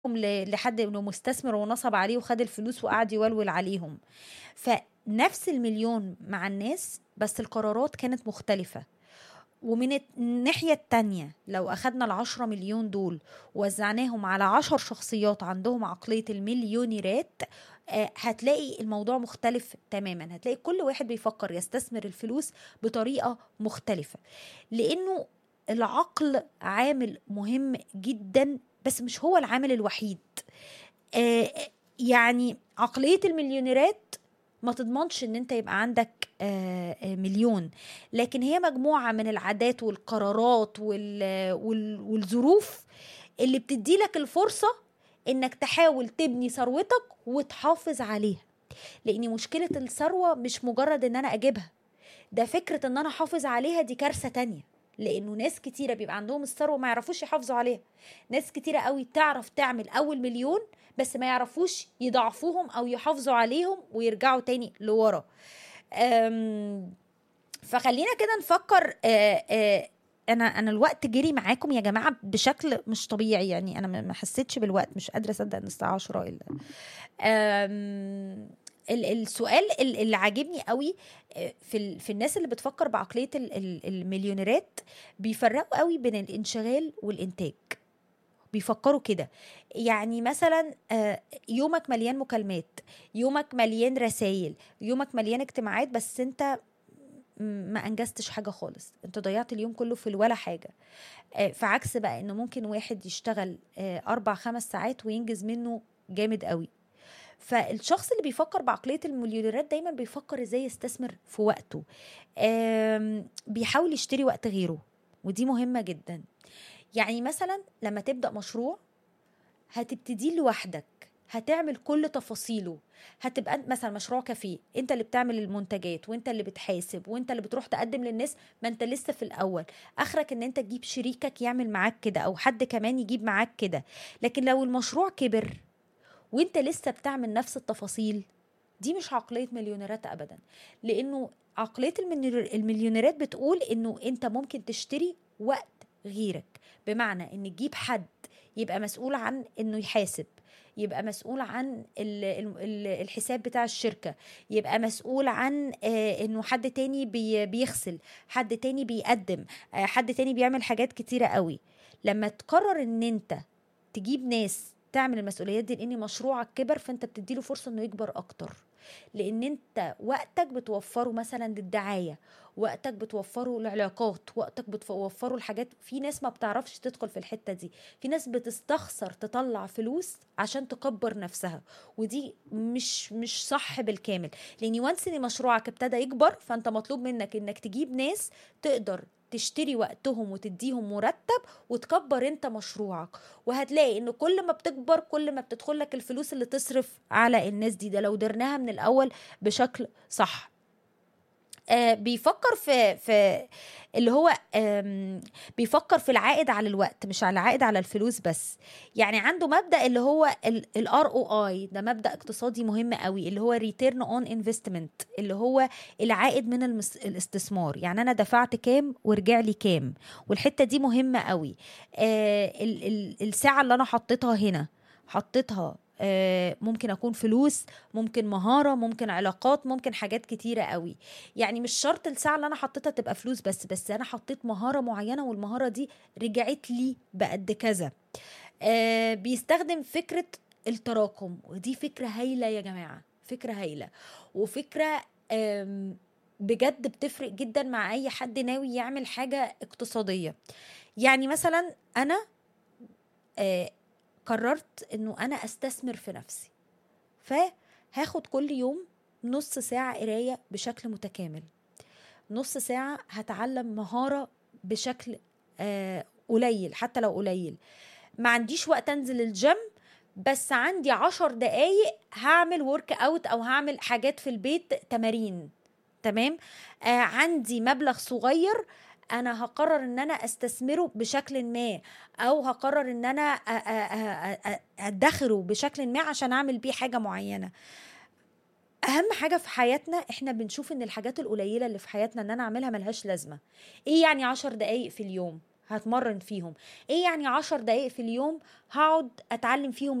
ل- لحد انه مستثمر ونصب عليه وخد الفلوس وقعد يولول عليهم فنفس المليون مع الناس بس القرارات كانت مختلفة ومن الت- الناحية التانية لو أخدنا العشرة مليون دول ووزعناهم على عشر شخصيات عندهم عقلية المليونيرات آه، هتلاقي الموضوع مختلف تماما هتلاقي كل واحد بيفكر يستثمر الفلوس بطريقة مختلفة لأنه العقل عامل مهم جدا بس مش هو العامل الوحيد آه، يعني عقلية المليونيرات ما تضمنش ان انت يبقى عندك آه، آه، مليون لكن هي مجموعة من العادات والقرارات وال- وال- والظروف اللي بتدي لك الفرصة انك تحاول تبني ثروتك وتحافظ عليها لان مشكلة الثروة مش مجرد ان انا اجيبها ده فكرة ان انا احافظ عليها دي كارثة تانية لانه ناس كتيرة بيبقى عندهم الثروة ما يعرفوش يحافظوا عليها ناس كتيرة قوي تعرف تعمل اول مليون بس ما يعرفوش يضعفوهم او يحافظوا عليهم ويرجعوا تاني لورا أم، فخلينا كده نفكر آه، آه، انا انا الوقت جري معاكم يا جماعه بشكل مش طبيعي يعني انا ما ما حسيتش بالوقت مش قادره اصدق ان الساعه 10 الا أم، ال- السؤال ال- اللي عاجبني قوي آه، في ال- في الناس اللي بتفكر بعقليه ال- ال- المليونيرات بيفرقوا قوي بين الانشغال والانتاج بيفكروا كده يعني مثلا آه، يومك مليان مكالمات يومك مليان رسائل يومك مليان اجتماعات بس انت م- ما انجزتش حاجه خالص انت ضيعت اليوم كله في ولا حاجه آه، فعكس بقى انه ممكن واحد يشتغل آه، اربع خمس ساعات وينجز منه جامد قوي فالشخص اللي بيفكر بعقلية المليونيرات دايما بيفكر ازاي يستثمر في وقته آم، بيحاول يشتري وقت غيره ودي مهمة جدا يعني مثلا لما تبدأ مشروع هتبتدي لوحدك هتعمل كل تفاصيله هتبقى أنت مثلا مشروع كافيه انت اللي بتعمل المنتجات وانت اللي بتحاسب وانت اللي بتروح تقدم للناس ما انت لسه في الاول اخرك ان انت تجيب شريكك يعمل معاك كده او حد كمان يجيب معاك كده لكن لو المشروع كبر وانت لسه بتعمل نفس التفاصيل دي مش عقلية مليونيرات ابدا لانه عقلية المليونير- المليونيرات بتقول انه انت ممكن تشتري وقت غيرك بمعنى ان تجيب حد يبقى مسؤول عن انه يحاسب يبقى مسؤول عن ال- ال- ال- الحساب بتاع الشركة يبقى مسؤول عن آه، انه حد تاني بي- بيغسل حد تاني بيقدم آه، حد تاني بيعمل حاجات كتيرة قوي لما تقرر ان انت تجيب ناس تعمل المسؤوليات دي لان مشروعك كبر فانت بتديله فرصه انه يكبر اكتر لان انت وقتك بتوفره مثلا للدعايه وقتك بتوفره للعلاقات وقتك بتوفره لحاجات في ناس ما بتعرفش تدخل في الحته دي في ناس بتستخسر تطلع فلوس عشان تكبر نفسها ودي مش مش صح بالكامل لان وانس ان مشروعك ابتدى يكبر فانت مطلوب منك انك تجيب ناس تقدر تشتري وقتهم وتديهم مرتب وتكبر انت مشروعك وهتلاقي ان كل ما بتكبر كل ما بتدخل لك الفلوس اللي تصرف على الناس دي ده لو درناها من الاول بشكل صح آه بيفكر في في اللي هو آم، بيفكر في العائد على الوقت مش على العائد على الفلوس بس يعني عنده مبدا اللي هو الار او اي ده مبدا اقتصادي مهم قوي اللي هو ريتيرن اون انفستمنت اللي هو العائد من المس... الاستثمار يعني انا دفعت كام ورجع لي كام والحته دي مهمه قوي آه ال... ال... الساعه اللي انا حطيتها هنا حطيتها آه، ممكن اكون فلوس ممكن مهاره ممكن علاقات ممكن حاجات كتيره قوي يعني مش شرط الساعه اللي انا حطيتها تبقى فلوس بس بس انا حطيت مهاره معينه والمهاره دي رجعت لي بقد كذا آه، بيستخدم فكره التراكم ودي فكره هايله يا جماعه فكره هايله وفكره آم، بجد بتفرق جدا مع اي حد ناوي يعمل حاجه اقتصاديه يعني مثلا انا آه، قررت انه انا استثمر في نفسي فهاخد كل يوم نص ساعة قراية بشكل متكامل نص ساعة هتعلم مهارة بشكل آه، قليل حتى لو قليل ما عنديش وقت انزل الجيم بس عندي عشر دقايق هعمل ورك اوت او هعمل حاجات في البيت تمارين تمام آه عندي مبلغ صغير انا هقرر ان انا استثمره بشكل ما او هقرر ان انا أ- أ- أ- أ- ادخره بشكل ما عشان اعمل بيه حاجه معينه اهم حاجه في حياتنا احنا بنشوف ان الحاجات القليله اللي في حياتنا ان انا اعملها ملهاش لازمه ايه يعني عشر دقايق في اليوم هتمرن فيهم ايه يعني عشر دقايق في اليوم هقعد اتعلم فيهم